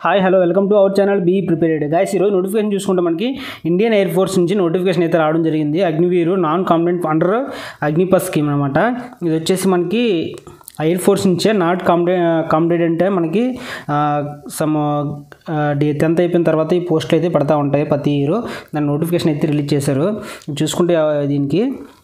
hi hello welcome to our channel be prepared guys ఈరోజు notification చూసుకుంటే మనకి Indian air force నుంచి notification అయితే రావడం జరిగింది Agniveer non competent under Agnipath scheme అనమాట ఇది వచ్చేసి మనకి ఎయిర్ ఫోర్స్ నుంచే నాట్ కాంపిటే కాంపిటేట్ అంటే మనకి సమ్ టెన్త్ అయిపోయిన తర్వాత ఈ పోస్టులు అయితే పడతా ఉంటాయి ప్రతి ఇయర్ దాని నోటిఫికేషన్ అయితే రిలీజ్ చేశారు చూసుకుంటే ఆ, దీనికి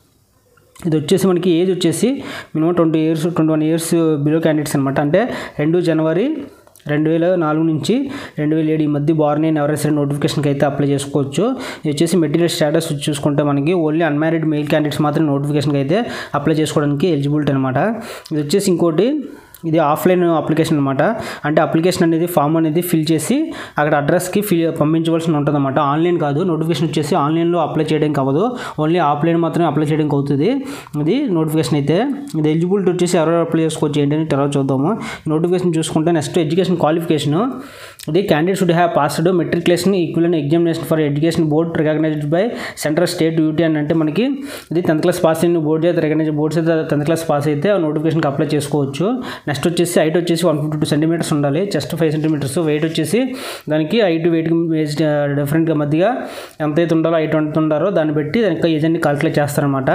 ఇది వచ్చేసి మనకి ఏజ్ వచ్చేసి minimum twenty years twenty one years below candidates అనమాట అంటే రెండు జనవరి రెండు వేల నాలుగు నుంచి రెండు వేల ఏడు ఈ మధ్య బార్న్ అయిన ఎవరైనా నోటిఫికేషన్కి అయితే అప్లై చేసుకోవచ్చు ఇది వచ్చేసి మెటీరియల్ స్టేటస్ చూసుకుంటే మనకి ఓన్లీ అన్మ్యారీడ్ మెయిల్ క్యాండిడేట్స్ మాత్రం నోటిఫికేషన్కి అయితే అప్లై చేసుకోవడానికి ఎలిజిబిలిటీ అనమాట ఇది వచ్చేసి ఇంకోటి ఇది ఆఫ్లైన్ అప్లికేషన్ అనమాట అంటే అప్లికేషన్ అనేది ఫామ్ అనేది ఫిల్ చేసి అక్కడ అడ్రస్కి ఫిల్ పంపించవలసి ఉంటుంది అనమాట ఆన్లైన్ కాదు నోటిఫికేషన్ వచ్చేసి ఆన్లైన్లో అప్లై చేయడానికి అవ్వదు ఓన్లీ ఆఫ్లైన్ మాత్రమే అప్లై చేయడానికి అవుతుంది ఇది నోటిఫికేషన్ అయితే ఇది ఎలిజిబిలిటీ వచ్చేసి ఎవరు అప్లై చేసుకోవచ్చు ఏంటని తర్వాత చూద్దాము నోటిఫికేషన్ చూసుకుంటే నెక్స్ట్ ఎడ్యుకేషన్ క్వాలిఫికేషన్ ఇది candidate should have passed matriculation equal examination for education board recognised by central state UT అని అంటే మనకి ఇది టెన్త్ క్లాస్ పాస్ అయిన బోర్డు అయితే రికగ్నైజ్ బోర్డ్స్ అయితే టెన్త్ క్లాస్ పాస్ అయితే ఆ నోటిఫికేషన్కి అప్లై చేసుకోవచ్చు నెక్స్ట్ వచ్చేసి హైట్ వచ్చేసి వన్ ఫిఫ్టీ టూ సెంటీమీటర్స్ ఉండాలి చెస్ట్ ఫైవ్ సెంటీమీటర్స్ వెయిట్ వచ్చేసి దానికి హైట్ వెయిట్కి డిఫరెంట్గా మధ్యగా ఎంత అయితే ఉండాలో హైట్ ఎంత ఉండారో దాన్ని బట్టి దానికి ఏజ్ అన్ని కాల్కులేట్ చేస్తారనమాట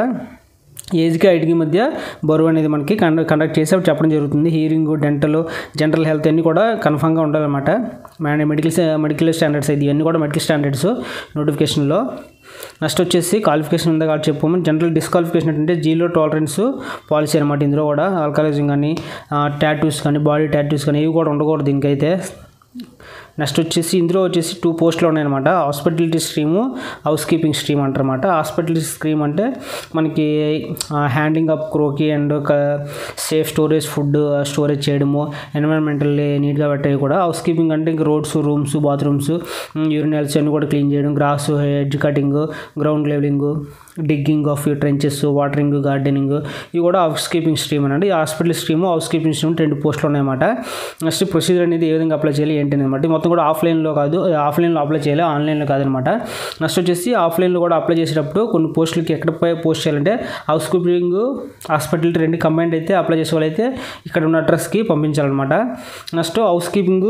ఏజ్కి హైట్కి మధ్య బరువు అనేది మనకి కండ కండక్ట్ చేసి అప్పుడు చెప్పడం జరుగుతుంది హీరింగ్ డెంటల్ జనరల్ హెల్త్ అన్నీ కూడా కన్ఫామ్గా ఉండాలన్నమాట మన మెడికల్ మెడికల్ స్టాండర్డ్స్ ఇది ఇవన్నీ కూడా మెడికల్ స్టాండర్డ్స్ నోటిఫికేషన్లో నెక్స్ట్ వచ్చేసి క్వాలిఫికేషన్ ఉందా కాబట్టి చెప్పాము జనరల్ డిస్క్వాలిఫికేషన్ అంటే జీరో టాలరెన్స్ పాలసీ అనమాట ఇందులో కూడా ఆల్కలైజింగ్ కానీ టాటూస్ కానీ బాడీ టాటూస్ కానీ ఇవి కూడా ఉండకూడదు దీనికైతే నెక్స్ట్ వచ్చేసి ఇందులో వచ్చేసి టూ పోస్టులు ఉన్నాయన్నమాట hospitality stream house keeping stream అంటారన్నమాట హాస్పిటాలిటీ స్ట్రీమ్ అంటే మనకి handing up crockery and safe storage food storage చేయడము ఎన్విరాన్మెంటల్ నీట్గా పెట్టేవి కూడా హౌస్ కీపింగ్ అంటే ఇంక రోడ్స్ రూమ్స్ బాత్రూమ్స్ యూరినల్స్ అన్ని కూడా క్లీన్ చేయడం grass hedge cutting ground levelling digging of trenches watering gardening ఇవి కూడా హౌస్ కీపింగ్ స్ట్రీమ్ అనండి ఈ hospital stream house keeping stream రెండు పోస్టులు ఉన్నాయన్నమాట నెక్స్ట్ ప్రొసీజర్ అనేది ఏ విధంగా అప్లై చేయాలి ఏంటి అనమాట మొత్తం కూడా ఆఫ్లైన్లో కాదు ఆఫ్లైన్లో అప్లై చేయాలి ఆన్లైన్లో కాదనమాట నెక్స్ట్ వచ్చేసి ఆఫ్లైన్లో కూడా అప్లై చేసేటప్పుడు కొన్ని పోస్టులకి ఎక్కడ పోయి పోస్ట్ చేయాలంటే హౌస్ కీపింగ్ హాస్పిటల్ రెండు కంబైండ్ అయితే అప్లై చేసే వాళ్ళైతే ఇక్కడ ఉన్న అడ్రస్కి పంపించాలన్నమాట నెక్స్ట్ హౌస్ కీపింగ్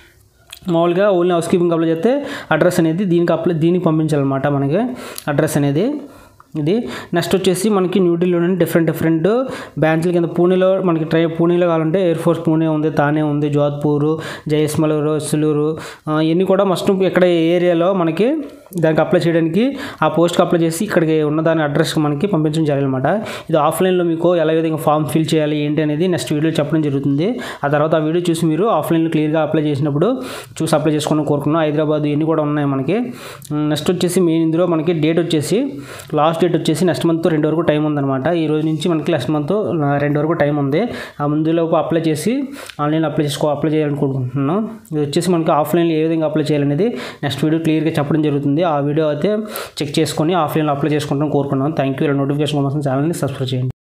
మామూలుగా ఓన్లీ హౌస్ కీపింగ్ అప్లై చేస్తే అడ్రస్ అనేది దీనికి అప్లై దీనికి పంపించాలన్నమాట మనకి అడ్రస్ అనేది ఇది నెక్స్ట్ వచ్చేసి మనకి న్యూఢిల్లీలోనే డిఫరెంట్ డిఫరెంట్ బ్రాంచ్ల కింద పూణేలో మనకి ట్రై పూణేలో కావాలంటే ఎయిర్ ఫోర్స్ పూణే ఉంది తానే ఉంది జోధ్పూర్ జయస్మలూరు సులూరు ఆ, ఇవన్నీ కూడా మస్ట్ ఇక్కడ ఏరియాలో మనకి దానికి అప్లై చేయడానికి ఆ పోస్ట్కి అప్లై చేసి ఇక్కడికి ఉన్న దాని అడ్రస్కి మనకి పంపించడం చేయాలన్నమాట ఇది ఆఫ్లైన్లో మీకు ఎలా విధంగా ఫామ్ ఫిల్ చేయాలి ఏంటి అనేది నెక్స్ట్ వీడియో చెప్పడం జరుగుతుంది ఆ తర్వాత ఆ వీడియో చూసి మీరు ఆఫ్లైన్లో క్లియర్గా అప్లై చేసినప్పుడు చూసి అప్లై చేసుకోవడం కోరుకున్నాం హైదరాబాద్ ఇవన్నీ కూడా ఉన్నాయి మనకి నెక్స్ట్ వచ్చేసి మెయిన్ ఇందులో మనకి డేట్ వచ్చేసి లాస్ట్ డేట్ వచ్చేసి నెక్స్ట్ మంత్ రెండు వరకు టైం ఉందన్నమాట ఈ రోజు నుంచి మనకి నెక్స్ట్ మంత్ రెండు వరకు టైం ఉంది ఆ ముందులోపు అప్లై చేసి ఆన్లైన్లో అప్లై చేసుకో అప్లై చేయాలనుకుంటున్నాను ఇది వచ్చేసి మనకి ఆఫ్లైన్లో ఏ విధంగా అప్లై చేయాలనేది నెక్స్ట్ వీడియో క్లియర్గా చెప్పడం జరుగుతుంది ఆ వీడియో అయితే చెక్ చేసుకొని ఆఫ్లైన్లో అప్లై చేసుకుంటాం కోరుకున్నాను థ్యాంక్ యూ ఇలా నోటిఫికేషన్ కోసం ఛానల్ని సబ్స్క్రైబ్ చేయండి